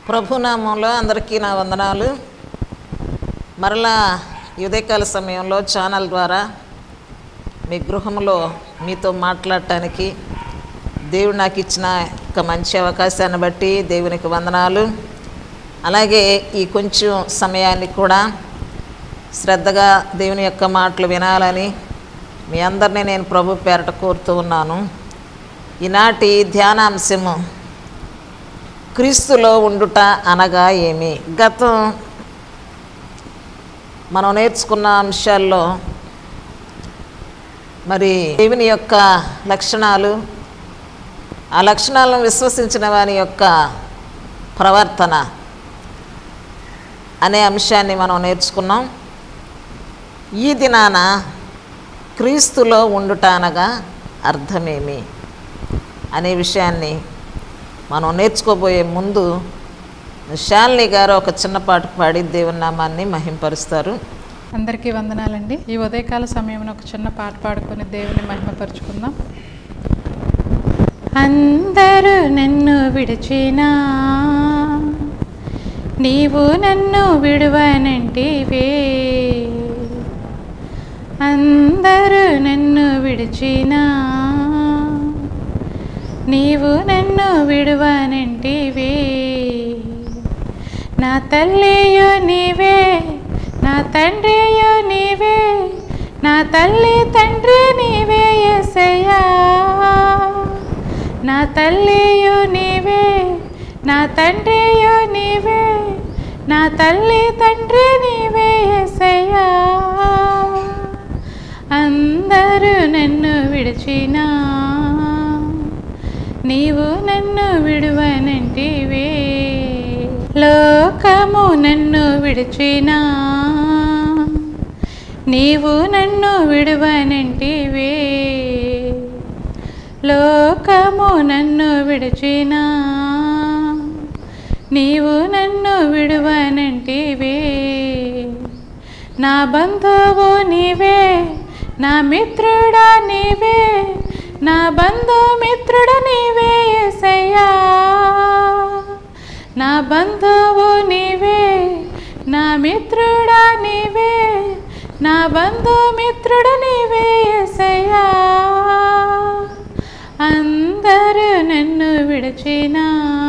ప్రభునామంలో అందరికీ నా వందనాలు మరలా ఈ ఉదయకాల సమయంలో ఛానల్ ద్వారా మీ గృహంలో మీతో మాట్లాడటానికి దేవుడు నాకు ఇచ్చిన ఒక మంచి అవకాశాన్ని బట్టి దేవునికి వందనాలు అలాగే ఈ కొంచెం సమయాన్ని కూడా శ్రద్ధగా దేవుని యొక్క మాటలు వినాలని మీ అందరినీ నేను ప్రభు పేరట కోరుతూ ఉన్నాను ఈనాటి ధ్యానాంశము క్రీస్తులో ఉండుట అనగా ఏమి గతం మనం నేర్చుకున్న అంశాల్లో మరి దేవుని యొక్క లక్షణాలు ఆ లక్షణాలను విశ్వసించిన వాని యొక్క ప్రవర్తన అనే అంశాన్ని మనం నేర్చుకున్నాం ఈ దినాన క్రీస్తులో ఉండుట అనగా అర్థమేమి అనే విషయాన్ని మనం నేర్చుకోబోయే ముందు శాలిని గారు ఒక చిన్న పాట పాడి దేవుని నామాన్ని మహింపరుస్తారు అందరికీ వందనాలండి ఈ ఉదయకాల సమయంలో ఒక చిన్న పాట పాడుకొని దేవుని మహిమపరుచుకుందాం అందరూ నన్ను విడిచినా నీవు నన్ను విడువనంటివే అందరూ నన్ను విడిచినా నీవు నన్ను విడువనంటివే నా తల్లియు నీవే నా తండ్రియు నీవే నా తల్లి తండ్రి నీవే ఎసయ్యా నా తల్లియు నీవే నా తండ్రియు నీవే నా తల్లి తండ్రి నీవే ఎసయ్యా అందరూ నన్ను విడిచినా నీవు నన్ను విడువనంటివే లోకము నన్ను విడిచినా నీవు నన్ను విడువనంటివే లోకము నన్ను విడిచినా నీవు నన్ను విడువనంటివే నా బంధువు నీవే నా మిత్రుడా నీవే నా బంధుమిత్రుడు నీవే ఎసయ్యా నా బంధువు నీవే నా మిత్రుడా నీవే నా బంధుమిత్రుడు నీవే ఎసయ్యా అందరూ నన్ను విడిచినా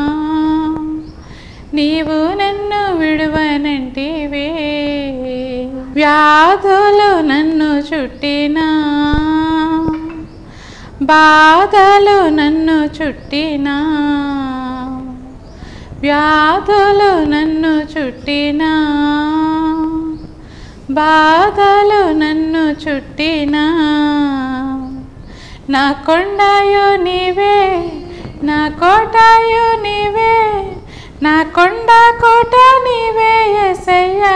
నీవు నన్ను విడువనంటివే వ్యాధులు నన్ను చుట్టినా బాధలు నన్ను చుట్టినా వ్యాధులు నన్ను చుట్టినా బాధలు నన్ను చుట్టినా నా కొండయు నీవే నా కోటయు నీవే నా కొండ కోట నీవే ఎసయ్యా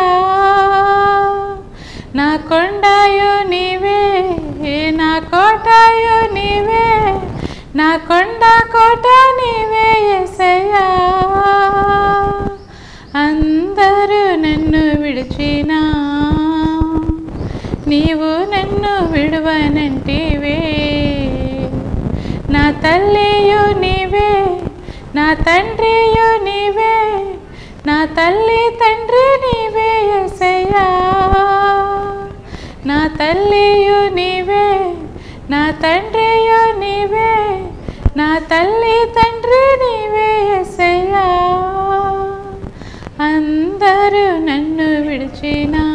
నా కొండయు నీవే నా కోటయు నీవే నా కొండ కోట నీవే ఎసయ్యా అందరూ నన్ను విడిచినా నీవు నన్ను విడువనంటివే నా తల్లియు నీవే నా తండ్రియు నీవే నా తల్లి తండ్రి నీవే ఎసయ్యా నా తల్లియు నీవే నా తండ్రియు నీవే నా తల్లి తండ్రి నీవే ఎసయ్యా అందరూ నన్ను విడిచినా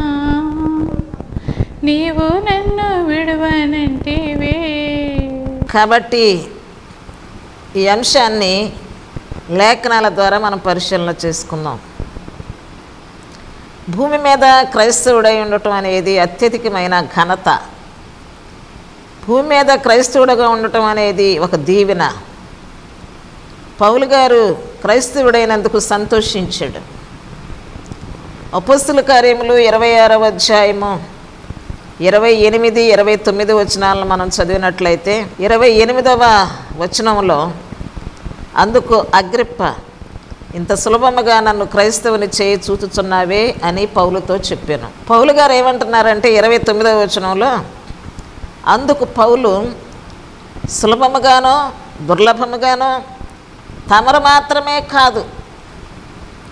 నీవు నన్ను విడువనంటివే కాబట్టి ఈ అంశాన్ని లేఖనాల ద్వారా మనం పరిశీలన చేసుకుందాం భూమి మీద క్రైస్తవుడై ఉండటం అనేది అత్యధికమైన ఘనత భూమి మీద క్రైస్తవుడుగా ఉండటం అనేది ఒక దీవెన పౌలు గారు క్రైస్తవుడైనందుకు సంతోషించాడు అపస్తుల కార్యములు ఇరవై ఆరవ అధ్యాయము ఇరవై ఎనిమిది ఇరవై తొమ్మిది వచనాలను మనం చదివినట్లయితే ఇరవై ఎనిమిదవ వచనంలో అందుకు అగ్రిప్ప ఇంత సులభముగా నన్ను క్రైస్తవుని చేయి చూచుచున్నావే అని పౌలుతో చెప్పాను పౌలు గారు ఏమంటున్నారంటే ఇరవై తొమ్మిదవ వచనంలో అందుకు పౌలు సులభముగానో దుర్లభముగానో తమరు మాత్రమే కాదు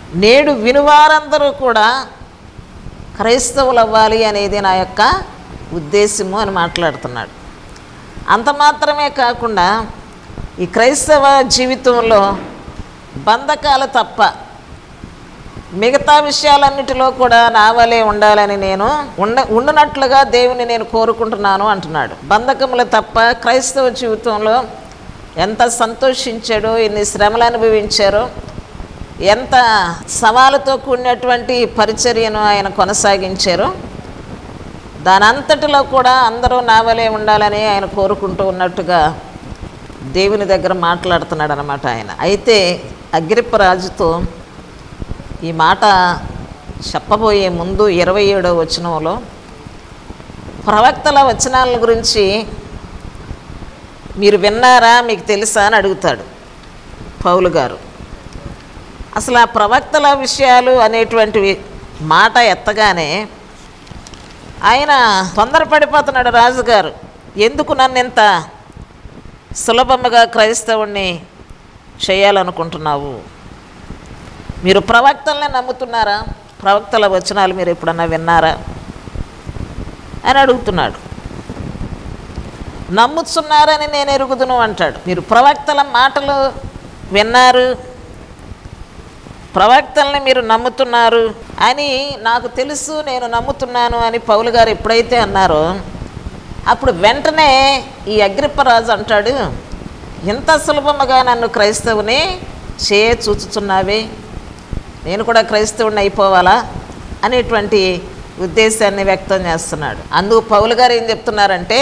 నేడు వినువారందరూ కూడా క్రైస్తవులు అవ్వాలి అనేది నా యొక్క ఉద్దేశము అని మాట్లాడుతున్నాడు అంత మాత్రమే కాకుండా ఈ క్రైస్తవ జీవితంలో బంధకాలు తప్ప మిగతా విషయాలన్నిటిలో కూడా నా వలే ఉండాలని నేను ఉండ ఉండునట్లుగా దేవుని నేను కోరుకుంటున్నాను అంటున్నాడు బంధకములు తప్ప క్రైస్తవ జీవితంలో ఎంత సంతోషించాడో ఎన్ని శ్రమలు అనుభవించారో ఎంత సవాలుతో కూడినటువంటి పరిచర్యను ఆయన కొనసాగించారో దానంతటిలో కూడా అందరూ నా వలే ఉండాలని ఆయన కోరుకుంటూ ఉన్నట్టుగా దేవుని దగ్గర మాట్లాడుతున్నాడు అనమాట ఆయన అయితే అగ్రిప్ప రాజుతో ఈ మాట చెప్పబోయే ముందు ఇరవై ఏడో వచనంలో ప్రవక్తల వచనాల గురించి మీరు విన్నారా మీకు తెలుసా అని అడుగుతాడు పౌలు గారు అసలు ఆ ప్రవక్తల విషయాలు అనేటువంటి మాట ఎత్తగానే ఆయన తొందరపడిపోతున్నాడు రాజుగారు ఎందుకు నన్ను ఇంత సులభముగా క్రైస్తవుణ్ణి చేయాలనుకుంటున్నావు మీరు ప్రవక్తల్ని నమ్ముతున్నారా ప్రవక్తల వచనాలు మీరు ఎప్పుడన్నా విన్నారా అని అడుగుతున్నాడు నమ్ముతున్నారని నేను ఎరుగుదును అంటాడు మీరు ప్రవక్తల మాటలు విన్నారు ప్రవక్తల్ని మీరు నమ్ముతున్నారు అని నాకు తెలుసు నేను నమ్ముతున్నాను అని పౌలు గారు ఎప్పుడైతే అన్నారో అప్పుడు వెంటనే ఈ అగ్రిప్పరాజు అంటాడు ఇంత సులభముగా నన్ను క్రైస్తవుని చే చూచుచున్నావే నేను కూడా క్రైస్తవుని అయిపోవాలా అనేటువంటి ఉద్దేశాన్ని వ్యక్తం చేస్తున్నాడు అందుకు పౌలు గారు ఏం చెప్తున్నారంటే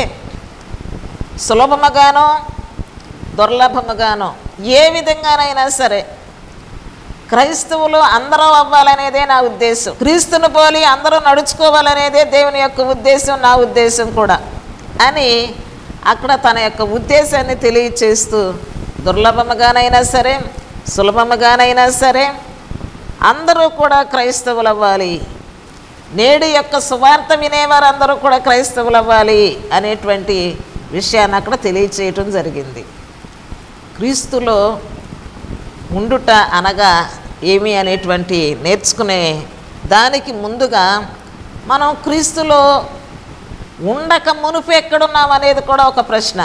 సులభముగానో దుర్లభముగానో ఏ విధంగానైనా సరే క్రైస్తవులు అందరూ అవ్వాలనేదే నా ఉద్దేశం క్రీస్తును పోలి అందరూ నడుచుకోవాలనేదే దేవుని యొక్క ఉద్దేశం నా ఉద్దేశం కూడా అని అక్కడ తన యొక్క ఉద్దేశాన్ని తెలియచేస్తూ దుర్లభముగానైనా సరే సులభముగానైనా సరే అందరూ కూడా క్రైస్తవులు అవ్వాలి నేడు యొక్క సువార్త వినేవారందరూ కూడా క్రైస్తవులు అవ్వాలి అనేటువంటి విషయాన్ని అక్కడ తెలియచేయటం జరిగింది క్రీస్తులో ఉండుట అనగా ఏమి అనేటువంటి నేర్చుకునే దానికి ముందుగా మనం క్రీస్తులో ఉండక మునుపు ఎక్కడున్నాం అనేది కూడా ఒక ప్రశ్న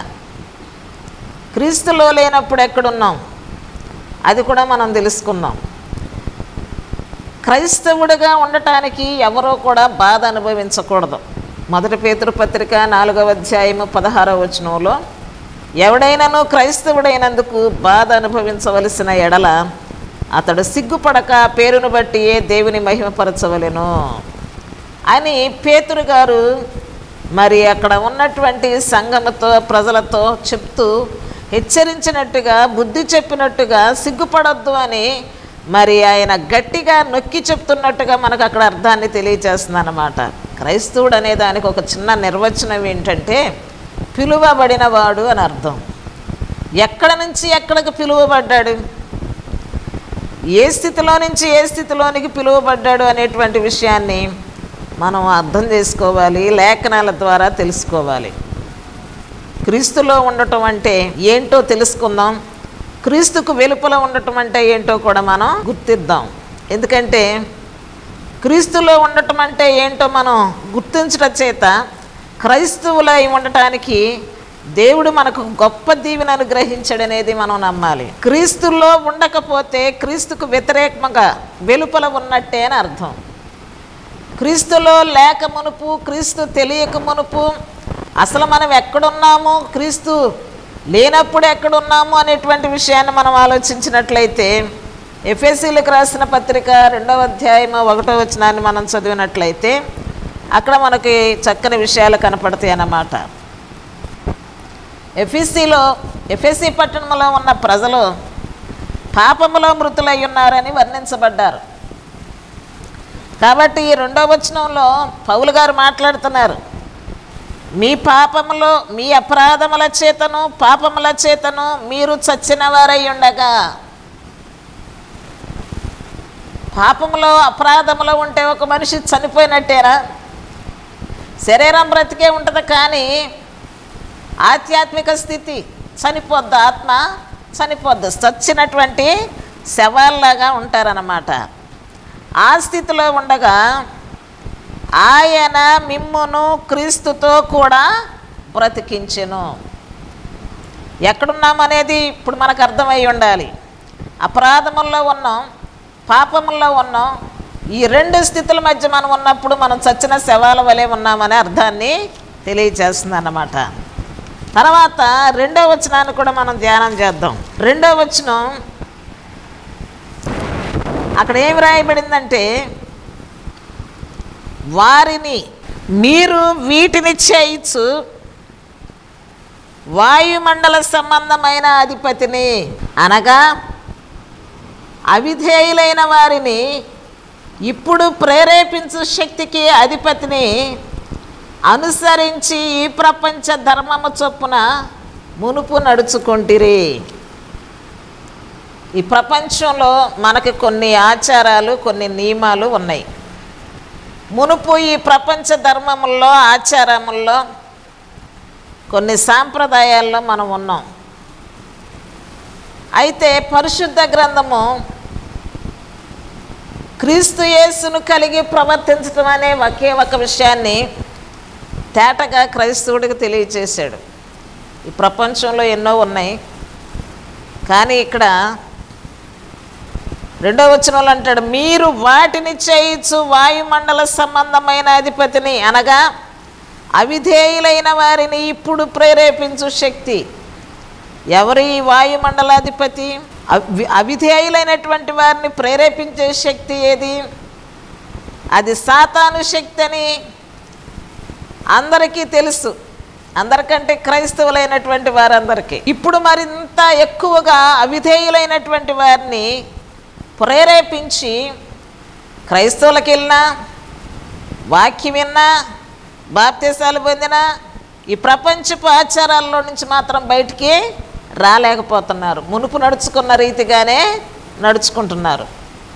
క్రీస్తులో లేనప్పుడు ఎక్కడున్నాం అది కూడా మనం తెలుసుకుందాం క్రైస్తవుడిగా ఉండటానికి ఎవరో కూడా బాధ అనుభవించకూడదు మొదటి పేతురు పత్రిక నాలుగవ అధ్యాయము పదహారవ వచనంలో ఎవడైనాను క్రైస్తవుడైనందుకు బాధ అనుభవించవలసిన ఎడల అతడు సిగ్గుపడక పేరును బట్టి ఏ దేవుని మహిమపరచవలెను అని పేతురు గారు మరి అక్కడ ఉన్నటువంటి సంఘముతో ప్రజలతో చెప్తూ హెచ్చరించినట్టుగా బుద్ధి చెప్పినట్టుగా సిగ్గుపడొద్దు అని మరి ఆయన గట్టిగా నొక్కి చెప్తున్నట్టుగా మనకు అక్కడ అర్థాన్ని తెలియజేస్తుంది అనమాట క్రైస్తవుడు అనే దానికి ఒక చిన్న నిర్వచనం ఏంటంటే పిలువబడినవాడు అని అర్థం ఎక్కడ నుంచి ఎక్కడికి పిలువబడ్డాడు ఏ స్థితిలో నుంచి ఏ స్థితిలోనికి పిలువబడ్డాడు అనేటువంటి విషయాన్ని మనం అర్థం చేసుకోవాలి లేఖనాల ద్వారా తెలుసుకోవాలి క్రీస్తులో ఉండటం అంటే ఏంటో తెలుసుకుందాం క్రీస్తుకు వెలుపల ఉండటం అంటే ఏంటో కూడా మనం గుర్తిద్దాం ఎందుకంటే క్రీస్తులో ఉండటం అంటే ఏంటో మనం గుర్తించడం చేత క్రైస్తవులై ఉండటానికి దేవుడు మనకు గొప్ప దీవెన అనుగ్రహించాడనేది మనం నమ్మాలి క్రీస్తుల్లో ఉండకపోతే క్రీస్తుకు వ్యతిరేకంగా వెలుపల ఉన్నట్టే అని అర్థం క్రీస్తులో లేక మునుపు క్రీస్తు తెలియక మునుపు అసలు మనం ఎక్కడున్నాము క్రీస్తు లేనప్పుడు ఎక్కడున్నాము అనేటువంటి విషయాన్ని మనం ఆలోచించినట్లయితే ఎఫ్ఎస్సీలకు రాసిన పత్రిక రెండవ అధ్యాయం ఒకటో వచనాన్ని మనం చదివినట్లయితే అక్కడ మనకి చక్కని విషయాలు కనపడతాయి అన్నమాట ఎఫ్ఎస్సిలో ఎఫ్ఎస్సి పట్టణంలో ఉన్న ప్రజలు పాపములో మృతులై ఉన్నారని వర్ణించబడ్డారు కాబట్టి ఈ రెండో వచనంలో పౌలు గారు మాట్లాడుతున్నారు మీ పాపములో మీ అపరాధముల చేతను పాపముల చేతను మీరు చచ్చిన వారై ఉండగా పాపములో అపరాధములో ఉంటే ఒక మనిషి చనిపోయినట్టేనా శరీరం బ్రతికే ఉంటుంది కానీ ఆధ్యాత్మిక స్థితి చనిపోద్ది ఆత్మ చనిపోద్ది చచ్చినటువంటి శవాల్లాగా ఉంటారన్నమాట ఆ స్థితిలో ఉండగా ఆయన మిమ్మును క్రీస్తుతో కూడా బ్రతికించెను ఎక్కడున్నామనేది ఇప్పుడు మనకు అర్థమై ఉండాలి అపరాధముల్లో ఉన్నాం పాపముల్లో ఉన్నాం ఈ రెండు స్థితుల మధ్య మనం ఉన్నప్పుడు మనం చచ్చిన శవాల వలె ఉన్నామనే అర్థాన్ని తెలియచేస్తుంది అన్నమాట తర్వాత రెండో వచనాన్ని కూడా మనం ధ్యానం చేద్దాం రెండో వచనం అక్కడ ఏమి రాయబడిందంటే వారిని మీరు వీటిని చేయించు వాయుమండల సంబంధమైన అధిపతిని అనగా అవిధేయులైన వారిని ఇప్పుడు ప్రేరేపించు శక్తికి అధిపతిని అనుసరించి ఈ ప్రపంచ ధర్మము చొప్పున మునుపు నడుచుకుంటిరి ఈ ప్రపంచంలో మనకి కొన్ని ఆచారాలు కొన్ని నియమాలు ఉన్నాయి మునుపు ఈ ప్రపంచ ధర్మముల్లో ఆచారముల్లో కొన్ని సాంప్రదాయాల్లో మనం ఉన్నాం అయితే పరిశుద్ధ గ్రంథము క్రీస్తు యేసును కలిగి ప్రవర్తించడం అనే ఒకే ఒక విషయాన్ని తేటగా క్రైస్తవుడికి తెలియచేశాడు ఈ ప్రపంచంలో ఎన్నో ఉన్నాయి కానీ ఇక్కడ రెండో వచనంలో అంటాడు మీరు వాటిని చేయించు వాయుమండల సంబంధమైన అధిపతిని అనగా అవిధేయులైన వారిని ఇప్పుడు ప్రేరేపించు శక్తి ఎవరు ఈ వాయుమండలాధిపతి అవి అవిధేయులైనటువంటి వారిని ప్రేరేపించే శక్తి ఏది అది సాతాను శక్తి అని అందరికీ తెలుసు అందరికంటే క్రైస్తవులైనటువంటి వారందరికీ ఇప్పుడు మరింత ఎక్కువగా అవిధేయులైనటువంటి వారిని ప్రేరేపించి క్రైస్తవులకు వెళ్ళినా వాక్యం విన్నా బాప్తీసాలు పొందిన ఈ ప్రపంచపు ఆచారాల్లో నుంచి మాత్రం బయటికి రాలేకపోతున్నారు మునుపు నడుచుకున్న రీతిగానే నడుచుకుంటున్నారు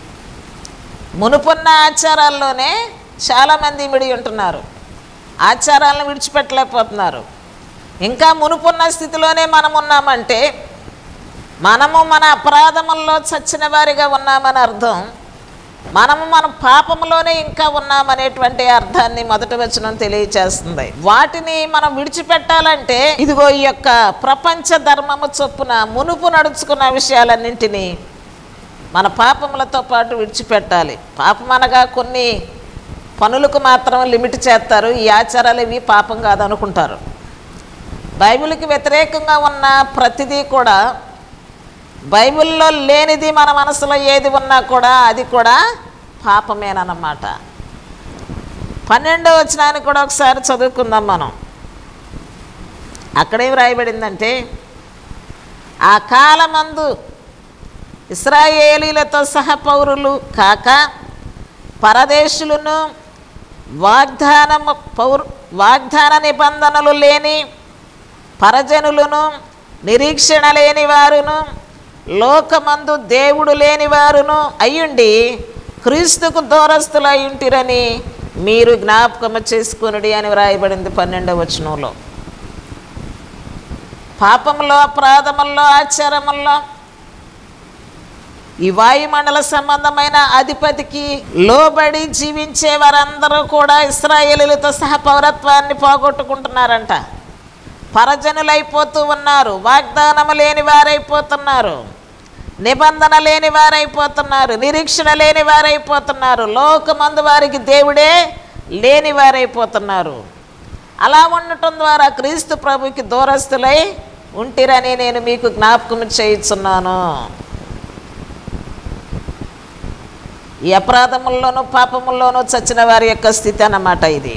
మునుపున్న ఆచారాల్లోనే చాలామంది మిడి ఉంటున్నారు ఆచారాలను విడిచిపెట్టలేకపోతున్నారు ఇంకా మునుపున్న స్థితిలోనే మనం ఉన్నామంటే మనము మన అపరాధముల్లో చచ్చిన వారిగా ఉన్నామని అర్థం మనము మన పాపములోనే ఇంకా ఉన్నామనేటువంటి అర్థాన్ని మొదటి వచనం తెలియచేస్తుంది వాటిని మనం విడిచిపెట్టాలంటే ఇదిగో ఈ యొక్క ప్రపంచ ధర్మము చొప్పున మునుపు నడుచుకున్న విషయాలన్నింటినీ మన పాపములతో పాటు విడిచిపెట్టాలి పాపం అనగా కొన్ని పనులకు మాత్రం లిమిట్ చేస్తారు ఈ ఆచారాలు ఇవి పాపం కాదనుకుంటారు బైబిల్కి వ్యతిరేకంగా ఉన్న ప్రతిదీ కూడా బైబిల్లో లేనిది మన మనసులో ఏది ఉన్నా కూడా అది కూడా పాపమేనన్నమాట పన్నెండో వచనాన్ని కూడా ఒకసారి చదువుకుందాం మనం అక్కడేం రాయబడిందంటే ఆ కాలమందు ఇస్రాయేలీలతో సహ పౌరులు కాక పరదేశులను వాగ్దానము పౌరు వాగ్దాన నిబంధనలు లేని పరజనులను నిరీక్షణ లేని వారును లోకమందు దేవుడు లేని వారును అయ్యుండి క్రీస్తుకు దూరస్తులు అయ్యుంటిరని మీరు జ్ఞాపకము చేసుకునుడి అని వ్రాయబడింది పన్నెండవ వచనంలో పాపంలో అపరాధముల్లో ఆచారముల్లో ఈ వాయుమండల సంబంధమైన అధిపతికి లోబడి జీవించే వారందరూ కూడా ఇస్రాయేలీలతో సహా పౌరత్వాన్ని పోగొట్టుకుంటున్నారంట పరజనులైపోతూ ఉన్నారు వాగ్దానము లేని వారైపోతున్నారు నిబంధన లేని వారైపోతున్నారు నిరీక్షణ లేని వారైపోతున్నారు లోకమందు వారికి దేవుడే లేని వారైపోతున్నారు అలా ఉండటం ద్వారా క్రీస్తు ప్రభుకి దూరస్తులై ఉంటిరని నేను మీకు జ్ఞాపకం చేయుచున్నాను ఈ అపరాధముల్లోనూ పాపముల్లోనూ చచ్చిన వారి యొక్క స్థితి అన్నమాట ఇది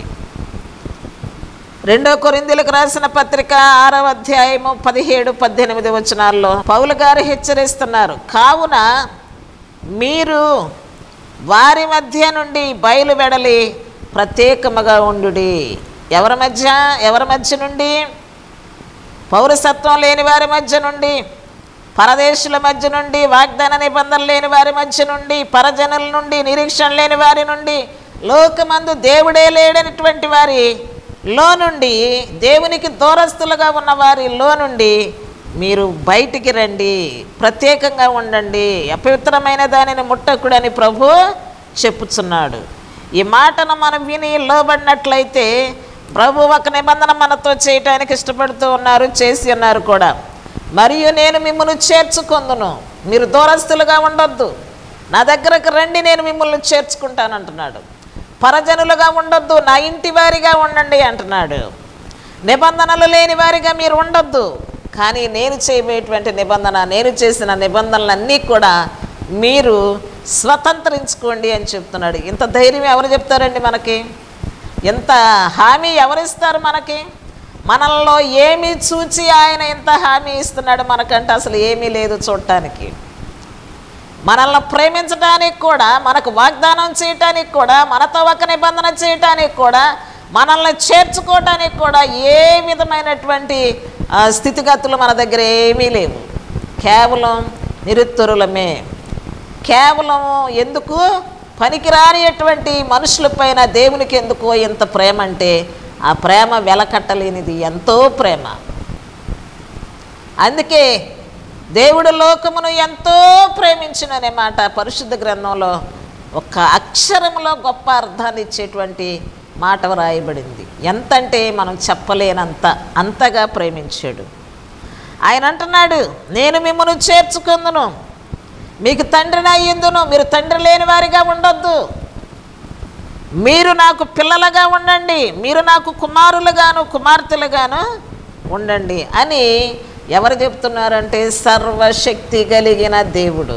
రెండో కొరిందులకు రాసిన పత్రిక ఆరవ అధ్యాయము పదిహేడు పద్దెనిమిది వచనాల్లో పౌలు గారు హెచ్చరిస్తున్నారు కావున మీరు వారి మధ్య నుండి బయలు వెడలి ప్రత్యేకముగా ఉండుడి ఎవరి మధ్య ఎవరి మధ్య నుండి పౌరసత్వం లేని వారి మధ్య నుండి పరదేశుల మధ్య నుండి వాగ్దాన నిబంధనలు లేని వారి మధ్య నుండి పరజనుల నుండి నిరీక్షణ లేని వారి నుండి లోకమందు దేవుడే లేడనటువంటి వారి లో నుండి దేవునికి దూరస్తులుగా ఉన్న వారి లో నుండి మీరు బయటికి రండి ప్రత్యేకంగా ఉండండి అపవిత్రమైన దానిని ముట్టకుడని ప్రభు చెప్పుచున్నాడు ఈ మాటను మనం విని లోబడినట్లయితే ప్రభు ఒక నిబంధన మనతో చేయటానికి ఇష్టపడుతూ ఉన్నారు చేసి ఉన్నారు కూడా మరియు నేను మిమ్మల్ని చేర్చుకొందును మీరు దూరస్తులుగా ఉండొద్దు నా దగ్గరకు రండి నేను మిమ్మల్ని చేర్చుకుంటాను అంటున్నాడు పరజనులుగా ఉండొద్దు నా ఇంటి వారిగా ఉండండి అంటున్నాడు నిబంధనలు లేని వారిగా మీరు ఉండొద్దు కానీ నేను చేయబోయేటువంటి నిబంధన నేను చేసిన నిబంధనలన్నీ కూడా మీరు స్వతంత్రించుకోండి అని చెప్తున్నాడు ఇంత ధైర్యం ఎవరు చెప్తారండి మనకి ఇంత హామీ ఎవరిస్తారు మనకి మనల్లో ఏమి చూచి ఆయన ఇంత హామీ ఇస్తున్నాడు మనకంటే అసలు ఏమీ లేదు చూడటానికి మనల్ని ప్రేమించడానికి కూడా మనకు వాగ్దానం చేయటానికి కూడా మనతో ఒక నిబంధన చేయటానికి కూడా మనల్ని చేర్చుకోవటానికి కూడా ఏ విధమైనటువంటి ఆ, స్థితిగతులు మన దగ్గర ఏమీ లేవు కేవలం నిరుత్తరులమే కేవలం ఎందుకు పనికిరానిటువంటి మనుషులపైన దేవునికి ఎందుకు ఇంత ప్రేమ అంటే ఆ ప్రేమ వెలకట్టలేనిది ఎంతో ప్రేమ అందుకే దేవుడు లోకమును ఎంతో ప్రేమించిననే మాట పరిశుద్ధ గ్రంథంలో ఒక అక్షరంలో గొప్ప అర్థాన్ని ఇచ్చేటువంటి మాట వ్రాయబడింది ఎంతంటే మనం చెప్పలేనంత అంతగా ప్రేమించాడు ఆయన అంటున్నాడు నేను మిమ్మల్ని చేర్చుకుందును మీకు తండ్రిని అయ్యిందును మీరు తండ్రి లేని వారిగా ఉండొద్దు మీరు నాకు పిల్లలుగా ఉండండి మీరు నాకు కుమారులుగాను కుమార్తెలుగాను ఉండండి అని ఎవరు చెప్తున్నారంటే సర్వశక్తి కలిగిన దేవుడు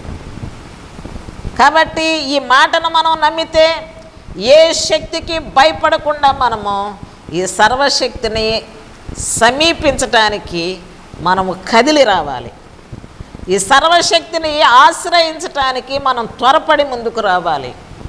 కాబట్టి ఈ మాటను మనం నమ్మితే ఏ శక్తికి భయపడకుండా మనము ఈ సర్వశక్తిని సమీపించటానికి మనము కదిలి రావాలి ఈ సర్వశక్తిని ఆశ్రయించటానికి మనం త్వరపడి ముందుకు రావాలి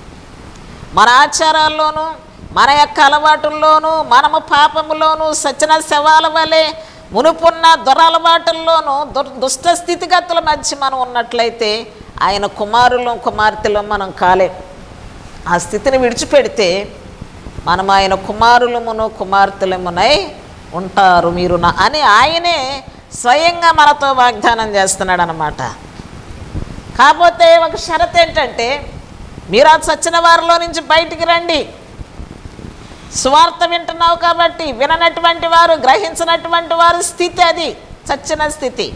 మన ఆచారాల్లోనూ మన యొక్క అలవాటుల్లోనూ మనము పాపములోనూ సచిన శవాల వలె మునుపున్న దురలవాటుల్లోనూ దు దుష్ట స్థితిగతుల మధ్య మనం ఉన్నట్లయితే ఆయన కుమారులు కుమార్తెలు మనం కాలేం ఆ స్థితిని విడిచిపెడితే మనం ఆయన కుమారులమును కుమార్తెలమునై ఉంటారు మీరు నా అని ఆయనే స్వయంగా మనతో వాగ్దానం చేస్తున్నాడు అనమాట కాకపోతే ఒక షరత్ ఏంటంటే మీరు ఆ చచ్చిన వారిలో నుంచి బయటికి రండి స్వార్థ వింటున్నావు కాబట్టి విననటువంటి వారు గ్రహించినటువంటి వారి స్థితి అది చచ్చిన స్థితి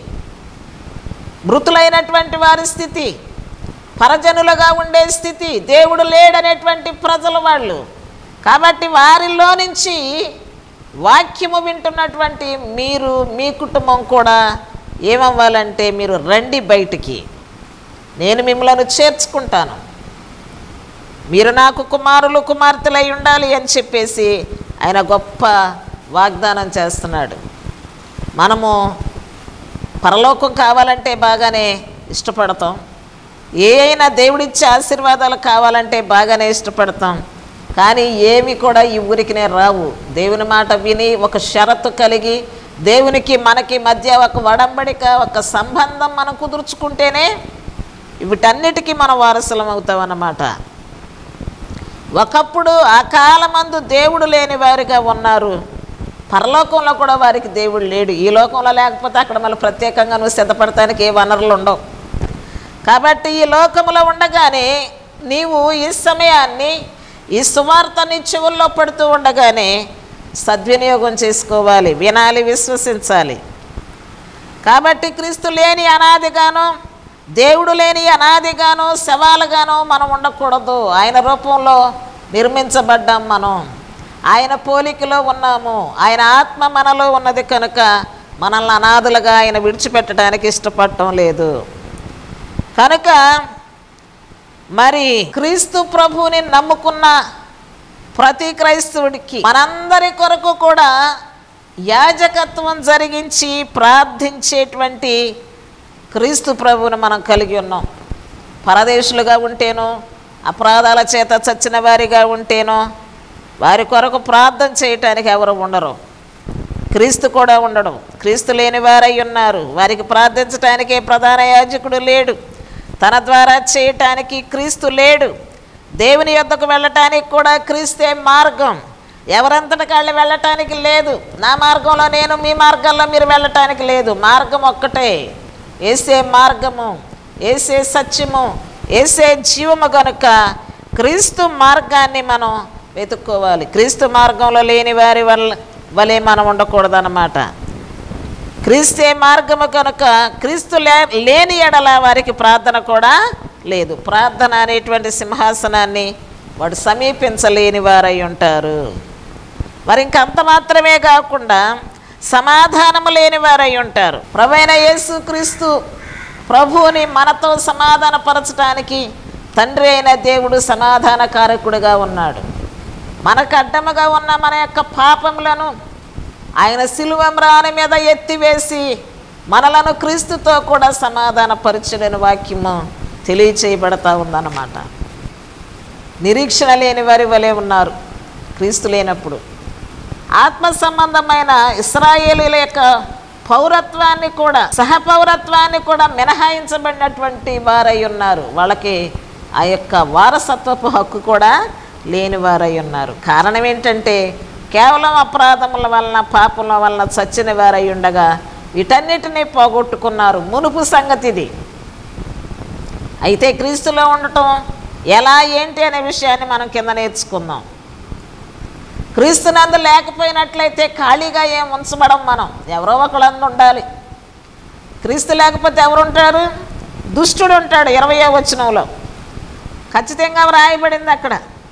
మృతులైనటువంటి వారి స్థితి పరజనులుగా ఉండే స్థితి దేవుడు లేడనేటువంటి ప్రజలు వాళ్ళు కాబట్టి వారిలో నుంచి వాక్యము వింటున్నటువంటి మీరు మీ కుటుంబం కూడా ఏమవ్వాలంటే మీరు రండి బయటికి నేను మిమ్మల్ని చేర్చుకుంటాను మీరు నాకు కుమారులు కుమార్తెలై ఉండాలి అని చెప్పేసి ఆయన గొప్ప వాగ్దానం చేస్తున్నాడు మనము పరలోకం కావాలంటే బాగానే ఇష్టపడతాం ఏ అయినా దేవుడిచ్చే ఆశీర్వాదాలు కావాలంటే బాగానే ఇష్టపడతాం కానీ ఏమి కూడా ఈ ఊరికినే రావు దేవుని మాట విని ఒక షరతు కలిగి దేవునికి మనకి మధ్య ఒక వడంబడిక ఒక సంబంధం మనం కుదుర్చుకుంటేనే వీటన్నిటికీ మనం వారసులం అవుతాం అన్నమాట ఒకప్పుడు ఆ కాలమందు దేవుడు లేని వారిగా ఉన్నారు పరలోకంలో కూడా వారికి దేవుడు లేడు ఈ లోకంలో లేకపోతే అక్కడ మళ్ళీ ప్రత్యేకంగా నువ్వు సిద్ధపడటానికి ఏ వనరులు ఉండవు కాబట్టి ఈ లోకంలో ఉండగానే నీవు ఈ సమయాన్ని ఈ సువార్తని చెవుల్లో పడుతూ ఉండగానే సద్వినియోగం చేసుకోవాలి వినాలి విశ్వసించాలి కాబట్టి క్రీస్తు లేని అనాదిగాను దేవుడు లేని అనాదిగాను శవాలుగాను మనం ఉండకూడదు ఆయన రూపంలో నిర్మించబడ్డాం మనం ఆయన పోలికలో ఉన్నాము ఆయన ఆత్మ మనలో ఉన్నది కనుక మనల్ని అనాథులుగా ఆయన విడిచిపెట్టడానికి ఇష్టపడటం లేదు కనుక మరి క్రీస్తు ప్రభువుని నమ్ముకున్న ప్రతి క్రైస్తవుడికి మనందరి కొరకు కూడా యాజకత్వం జరిగించి ప్రార్థించేటువంటి క్రీస్తు ప్రభువుని మనం కలిగి ఉన్నాం పరదేశులుగా ఉంటేనో అపరాధాల చేత చచ్చిన వారిగా ఉంటేనో వారి కొరకు ప్రార్థన చేయటానికి ఎవరు ఉండరు క్రీస్తు కూడా ఉండడం క్రీస్తు లేని వారై ఉన్నారు వారికి ప్రార్థించటానికే ప్రధాన యాజకుడు లేడు తన ద్వారా చేయటానికి క్రీస్తు లేడు దేవుని యొద్దకు వెళ్ళటానికి కూడా క్రీస్తే మార్గం ఎవరంతటి వాళ్ళు వెళ్ళటానికి లేదు నా మార్గంలో నేను మీ మార్గంలో మీరు వెళ్ళటానికి లేదు మార్గం ఒక్కటే ఏసే మార్గము ఏసే సత్యము ఏసే జీవము గనుక క్రీస్తు మార్గాన్ని మనం వెతుక్కోవాలి క్రీస్తు మార్గంలో లేని వారి వల్ల వలె మనం ఉండకూడదన్నమాట క్రీస్తే మార్గము కనుక క్రీస్తు లే లేని ఎడల వారికి ప్రార్థన కూడా లేదు ప్రార్థన అనేటువంటి సింహాసనాన్ని వాడు సమీపించలేని వారై ఉంటారు మరి ఇంకంత మాత్రమే కాకుండా సమాధానము లేని వారై ఉంటారు ప్రభైన యేసు క్రీస్తు ప్రభువుని మనతో సమాధానపరచడానికి తండ్రి అయిన దేవుడు సమాధానకారకుడుగా ఉన్నాడు మనకు అడ్డముగా ఉన్న మన యొక్క పాపములను ఆయన శిలువ మ్రాని మీద ఎత్తివేసి మనలను క్రీస్తుతో కూడా సమాధానపరచడని వాక్యము తెలియచేయబడతా ఉందన్నమాట నిరీక్షణ లేని వారి వలె ఉన్నారు క్రీస్తు లేనప్పుడు ఆత్మ సంబంధమైన ఇస్రాయేలీల యొక్క పౌరత్వాన్ని కూడా సహపౌరత్వాన్ని కూడా మినహాయించబడినటువంటి వారై ఉన్నారు వాళ్ళకి ఆ యొక్క వారసత్వపు హక్కు కూడా లేని వారై ఉన్నారు కారణం ఏంటంటే కేవలం అపరాధముల వలన పాపముల వలన చచ్చిన వారై ఉండగా వీటన్నిటినీ పోగొట్టుకున్నారు మునుపు సంగతి ఇది అయితే క్రీస్తులో ఉండటం ఎలా ఏంటి అనే విషయాన్ని మనం కింద నేర్చుకుందాం క్రీస్తునందు లేకపోయినట్లయితే ఖాళీగా ఏం ఉంచబడం మనం ఎవరో ఒకళ్ళందు ఉండాలి క్రీస్తు లేకపోతే ఎవరు ఉంటారు దుష్టుడు ఉంటాడు ఇరవయో వచనంలో ఖచ్చితంగా వ్రాయబడింది అక్కడ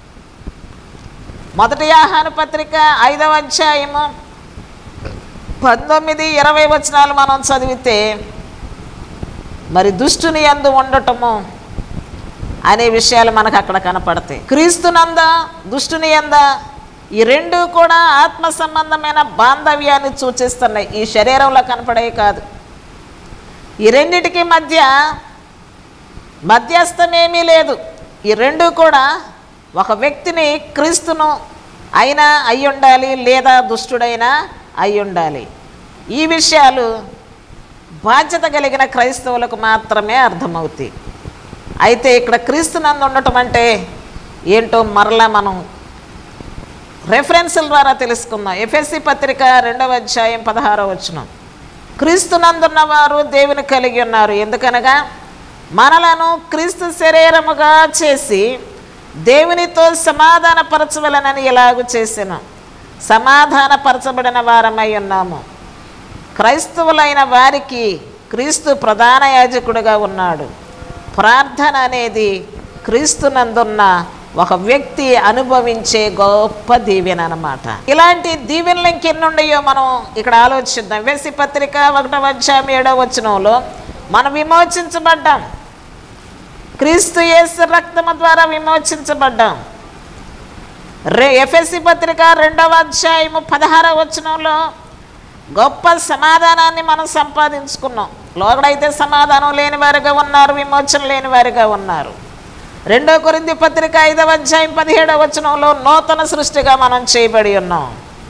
మొదటి ఆహార పత్రిక ఐదవ అధ్యాయము పంతొమ్మిది ఇరవై వచనాలు మనం చదివితే మరి దుష్టుని యందు ఉండటము అనే విషయాలు మనకు అక్కడ కనపడతాయి క్రీస్తునంద దుష్టుని యంద ఈ రెండు కూడా ఆత్మ సంబంధమైన బాంధవ్యాన్ని సూచిస్తున్నాయి ఈ శరీరంలో కనపడే కాదు ఈ రెండిటికి మధ్య మధ్యస్థమేమీ లేదు ఈ రెండు కూడా ఒక వ్యక్తిని క్రీస్తును అయినా అయి ఉండాలి లేదా దుష్టుడైనా అయి ఉండాలి ఈ విషయాలు బాధ్యత కలిగిన క్రైస్తవులకు మాత్రమే అర్థమవుతాయి అయితే ఇక్కడ క్రీస్తునందు ఉండటం అంటే ఏంటో మరలా మనం రెఫరెన్సుల ద్వారా తెలుసుకుందాం ఎఫ్ఎస్సి పత్రిక రెండవ అధ్యాయం పదహారవ వచనం క్రీస్తునందున్న వారు దేవుని కలిగి ఉన్నారు ఎందుకనగా మనలను క్రీస్తు శరీరముగా చేసి దేవునితో సమాధానపరచవలనని ఎలాగూ చేసాను సమాధానపరచబడిన వారమై ఉన్నాము క్రైస్తవులైన వారికి క్రీస్తు ప్రధాన యాజకుడిగా ఉన్నాడు ప్రార్థన అనేది క్రీస్తునందున్న ఒక వ్యక్తి అనుభవించే గొప్ప దీవెన అనమాట ఇలాంటి దీవెనలు ఇంకెన్నుండయో మనం ఇక్కడ ఆలోచిద్దాం వేసి పత్రిక ఒకటవ అధ్యాయం ఏడవ వచనంలో మనం విమోచించబడ్డాం క్రీస్తు యేసు రక్తము ద్వారా విమోచించబడ్డాం రే ఎఫ్ఎస్సి పత్రిక రెండవ అధ్యాయము పదహారవ వచనంలో గొప్ప సమాధానాన్ని మనం సంపాదించుకున్నాం లోగడైతే సమాధానం లేని వారిగా ఉన్నారు విమోచన లేని వారిగా ఉన్నారు రెండో కొరింది పత్రిక ఐదవ అధ్యాయం పదిహేడవ వచనంలో నూతన సృష్టిగా మనం చేయబడి ఉన్నాం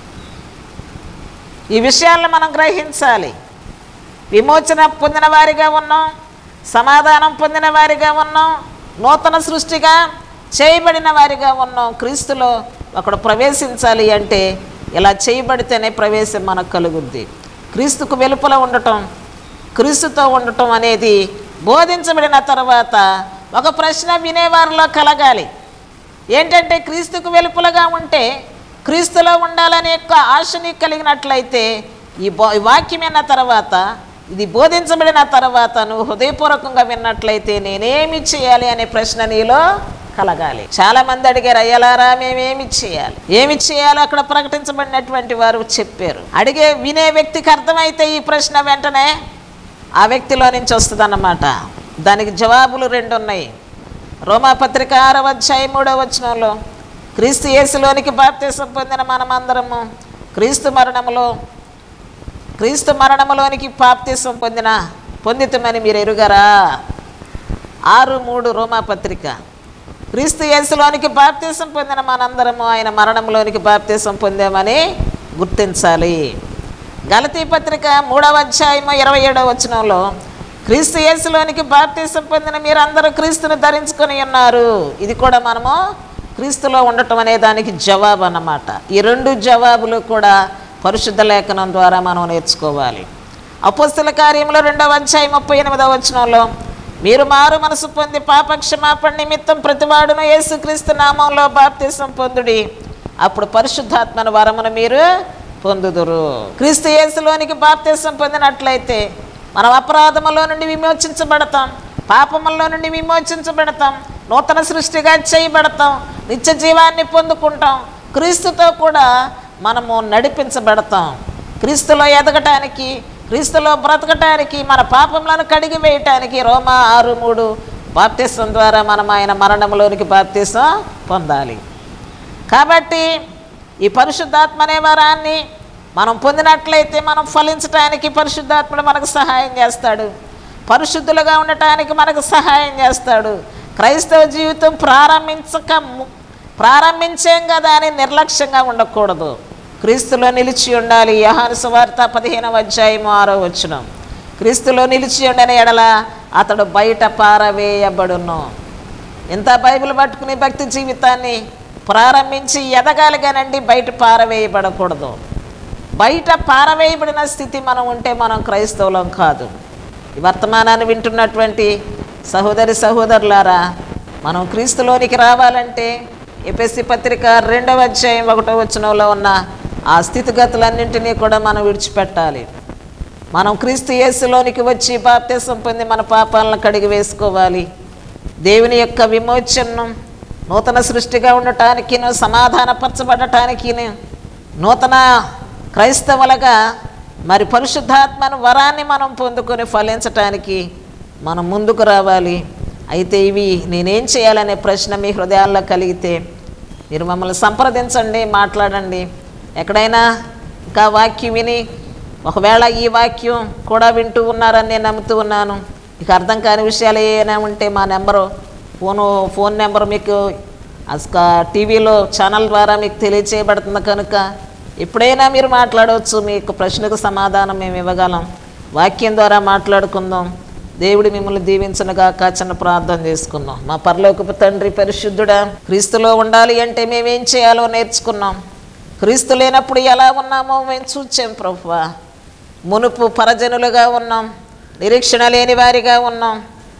ఈ విషయాలను మనం గ్రహించాలి విమోచన పొందిన వారిగా ఉన్నాం సమాధానం పొందిన వారిగా ఉన్నాం నూతన సృష్టిగా చేయబడిన వారిగా ఉన్నాం క్రీస్తులో ఒకడు ప్రవేశించాలి అంటే ఇలా చేయబడితేనే ప్రవేశం మనకు కలుగుద్ది క్రీస్తుకు వెలుపల ఉండటం క్రీస్తుతో ఉండటం అనేది బోధించబడిన తర్వాత ఒక ప్రశ్న వినేవారిలో కలగాలి ఏంటంటే క్రీస్తుకు వెలుపలగా ఉంటే క్రీస్తులో ఉండాలనే యొక్క ఆశ నీకు కలిగినట్లయితే ఈ బో ఈ వాక్యం విన్న తర్వాత ఇది బోధించబడిన తర్వాత నువ్వు హృదయపూర్వకంగా విన్నట్లయితే నేనేమి చేయాలి అనే ప్రశ్న నీలో కలగాలి చాలా మంది అడిగారు అయ్యలారా మేమేమి చేయాలి ఏమి చేయాలో అక్కడ ప్రకటించబడినటువంటి వారు చెప్పారు అడిగే వినే వ్యక్తికి అర్థమైతే ఈ ప్రశ్న వెంటనే ఆ వ్యక్తిలో నుంచి వస్తుందన్నమాట దానికి జవాబులు రెండు ఉన్నాయి రోమాపత్రిక ఆరవ అధ్యాయం మూడవ వచనంలో క్రీస్తు యేసులోనికి బాప్తీసం పొందిన మనమందరము క్రీస్తు మరణములో క్రీస్తు మరణములోనికి బాప్తీసం పొందిన పొందితమని మీరు ఎరుగరా ఆరు మూడు రోమాపత్రిక క్రీస్తు యేసులోనికి బాప్తీసం పొందిన మనందరము ఆయన మరణంలోనికి బాప్తీసం పొందామని గుర్తించాలి గలతీ పత్రిక మూడవ అధ్యాయము ఇరవై ఏడవ వచనంలో క్రీస్తు యేసులోనికి బాప్తీసం పొందిన మీరందరూ క్రీస్తుని ధరించుకొని ఉన్నారు ఇది కూడా మనము క్రీస్తులో ఉండటం అనే దానికి జవాబు అన్నమాట ఈ రెండు జవాబులు కూడా పరిశుద్ధ లేఖనం ద్వారా మనం నేర్చుకోవాలి అపోస్తుల కార్యంలో రెండవ అధ్యాయం ముప్పై ఎనిమిదవ వచనంలో మీరు మారు మనసు పొంది పాపక్షమాపణ నిమిత్తం ప్రతివాడును యేసుక్రీస్తు నామంలో బాప్తిసం పొందుడి అప్పుడు పరిశుద్ధాత్మను వరమును మీరు పొందుదురు క్రీస్తు యేసులోనికి బాప్తిసం పొందినట్లయితే మనం అపరాధములో నుండి విమోచించబడతాం పాపములో నుండి విమోచించబడతాం నూతన సృష్టిగా చేయబడతాం నిత్య జీవాన్ని పొందుకుంటాం క్రీస్తుతో కూడా మనము నడిపించబడతాం క్రీస్తులో ఎదగటానికి క్రీస్తులో బ్రతకటానికి మన పాపములను కడిగి వేయటానికి రోమా ఆరు మూడు బాప్తిసం ద్వారా మనం ఆయన మరణంలోనికి బాప్తిసం పొందాలి కాబట్టి ఈ పరిశుద్ధాత్మ అనే వరాన్ని మనం పొందినట్లయితే మనం ఫలించటానికి పరిశుద్ధాత్ముడు మనకు సహాయం చేస్తాడు పరిశుద్ధులుగా ఉండటానికి మనకు సహాయం చేస్తాడు క్రైస్తవ జీవితం ప్రారంభించక ము- ప్రారంభించేం కదా అని నిర్లక్ష్యంగా ఉండకూడదు క్రీస్తులో నిలిచి ఉండాలి యహాను సువార్త పదిహేనవ అధ్యాయము ఆరో వచ్చును క్రీస్తులో నిలిచి ఉండని ఎడల అతడు బయట పారవేయబడును ఇంత బైబిల్ పట్టుకుని భక్తి జీవితాన్ని ప్రారంభించి ఎదగాలి కానండి బయట పారవేయబడకూడదు బయట పారవేయబడిన స్థితి మనం ఉంటే మనం క్రైస్తవులం కాదు ఈ వర్తమానాన్ని వింటున్నటువంటి సహోదరి సహోదరులారా మనం క్రీస్తులోనికి రావాలంటే ఎపిఎస్సి పత్రిక రెండవ అధ్యాయం ఒకటో వచనంలో ఉన్న ఆ స్థితిగతులన్నింటినీ కూడా మనం విడిచిపెట్టాలి మనం క్రీస్తు యేసులోనికి వచ్చి బాప్తిసం పొంది మన పాపాలను కడిగి వేసుకోవాలి దేవుని యొక్క విమోచనను నూతన సృష్టిగా ఉండటానికి సమాధానపరచబడటానికి నూతన క్రైస్తవులుగా మరి పరిశుద్ధాత్మను వరాన్ని మనం పొందుకొని ఫలించటానికి మనం ముందుకు రావాలి అయితే ఇవి నేనేం చేయాలనే ప్రశ్న మీ హృదయాల్లో కలిగితే మీరు మమ్మల్ని సంప్రదించండి మాట్లాడండి ఎక్కడైనా ఇంకా వాక్యం విని ఒకవేళ ఈ వాక్యం కూడా వింటూ ఉన్నారని నేను నమ్ముతూ ఉన్నాను మీకు అర్థం కాని విషయాలు ఏమైనా ఉంటే మా నెంబరు ఫోను ఫోన్ నెంబర్ మీకు అసలు టీవీలో ఛానల్ ద్వారా మీకు తెలియచేయబడుతుంది కనుక ఎప్పుడైనా మీరు మాట్లాడవచ్చు మీకు ప్రశ్నకు సమాధానం మేము ఇవ్వగలం వాక్యం ద్వారా మాట్లాడుకుందాం దేవుడు మిమ్మల్ని దీవించనుగాక చిన్న ప్రార్థన చేసుకుందాం మా పరలోకపు తండ్రి పరిశుద్ధుడా క్రీస్తులో ఉండాలి అంటే మేమేం చేయాలో నేర్చుకున్నాం క్రీస్తు లేనప్పుడు ఎలా ఉన్నామో మేము చూచాం ప్రభువా మునుపు పరజనులుగా ఉన్నాం నిరీక్షణ లేని వారిగా ఉన్నాం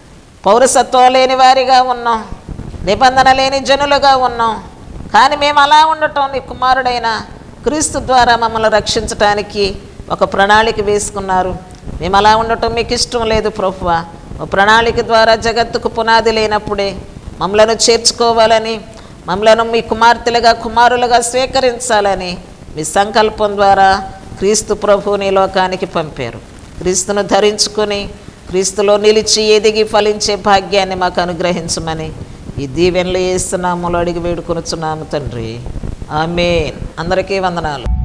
పౌరసత్వం లేని వారిగా ఉన్నాం నిబంధన లేని జనులుగా ఉన్నాం కానీ మేము అలా ఉండటం నీ కుమారుడైన క్రీస్తు ద్వారా మమ్మల్ని రక్షించటానికి ఒక ప్రణాళిక వేసుకున్నారు మేము అలా ఉండటం మీకు ఇష్టం లేదు ప్రభువ ఒక ప్రణాళిక ద్వారా జగత్తుకు పునాది లేనప్పుడే మమ్మలను చేర్చుకోవాలని మమ్మలను మీ కుమార్తెలుగా కుమారులుగా స్వీకరించాలని మీ సంకల్పం ద్వారా క్రీస్తు ప్రభువుని లోకానికి పంపారు క్రీస్తును ధరించుకొని క్రీస్తులో నిలిచి ఎదిగి ఫలించే భాగ్యాన్ని మాకు అనుగ్రహించమని ఈ దీవెనలు వేస్తున్నాములో అడిగి వేడుకొనుచున్నాము తండ్రి ఆమెన్ అందరికీ వందనాలు